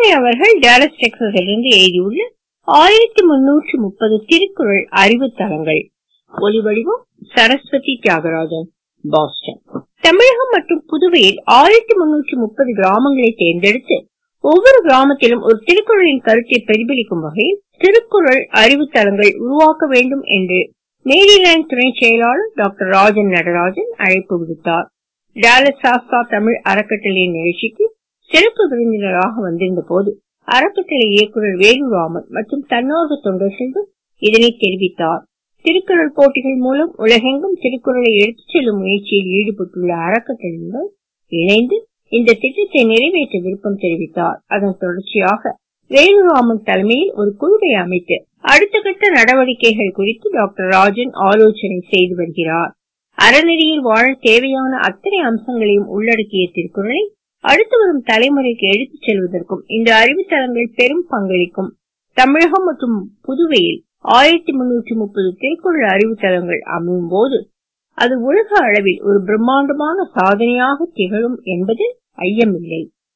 அருண்மொழி அவர்கள் டேலஸ் டெக்சஸிலிருந்து எழுதியுள்ள ஆயிரத்தி முன்னூற்று முப்பது திருக்குறள் அறிவுத்தலங்கள் ஒலிவடிவம் சரஸ்வதி தியாகராஜன் பாஸ்டன் தமிழகம் மற்றும் புதுவையில் ஆயிரத்தி முன்னூற்று முப்பது கிராமங்களை தேர்ந்தெடுத்து ஒவ்வொரு கிராமத்திலும் ஒரு திருக்குறளின் கருத்தை பிரதிபலிக்கும் வகையில் திருக்குறள் அறிவுத்தலங்கள் உருவாக்க வேண்டும் என்று மேரிலாந்து துணை செயலாளர் டாக்டர் ராஜன் நடராஜன் அழைப்பு விடுத்தார் டாலஸ் சாஸ்தா தமிழ் அறக்கட்டளையின் நிகழ்ச்சிக்கு சிறப்பு விருந்தினராக வந்திருந்த போது அறக்கட்டளை இயக்குநர் வேலுராமன் மற்றும் தன்னார்வ தொண்டர்களும் இதனை தெரிவித்தார் திருக்குறள் போட்டிகள் மூலம் உலகெங்கும் திருக்குறளை எடுத்துச் செல்லும் முயற்சியில் ஈடுபட்டுள்ள அறக்கட்டளையுடன் இணைந்து இந்த திட்டத்தை நிறைவேற்ற விருப்பம் தெரிவித்தார் அதன் தொடர்ச்சியாக வேலுராமன் தலைமையில் ஒரு குழுவை அமைத்து அடுத்த கட்ட நடவடிக்கைகள் குறித்து டாக்டர் ராஜன் ஆலோசனை செய்து வருகிறார் அறநெறியில் வாழ தேவையான அத்தனை அம்சங்களையும் உள்ளடக்கிய திருக்குறளை அடுத்து வரும் தலைமுறைக்கு எடுத்துச் செல்வதற்கும் இந்த அறிவுத்தலங்கள் பெரும் பங்களிக்கும் தமிழகம் மற்றும் புதுவையில் ஆயிரத்தி முன்னூற்றி முப்பது திருக்குறள் அறிவுத்தலங்கள் அமையும் போது அது உலக அளவில் ஒரு பிரம்மாண்டமான சாதனையாக திகழும் என்பதில் ஐயமில்லை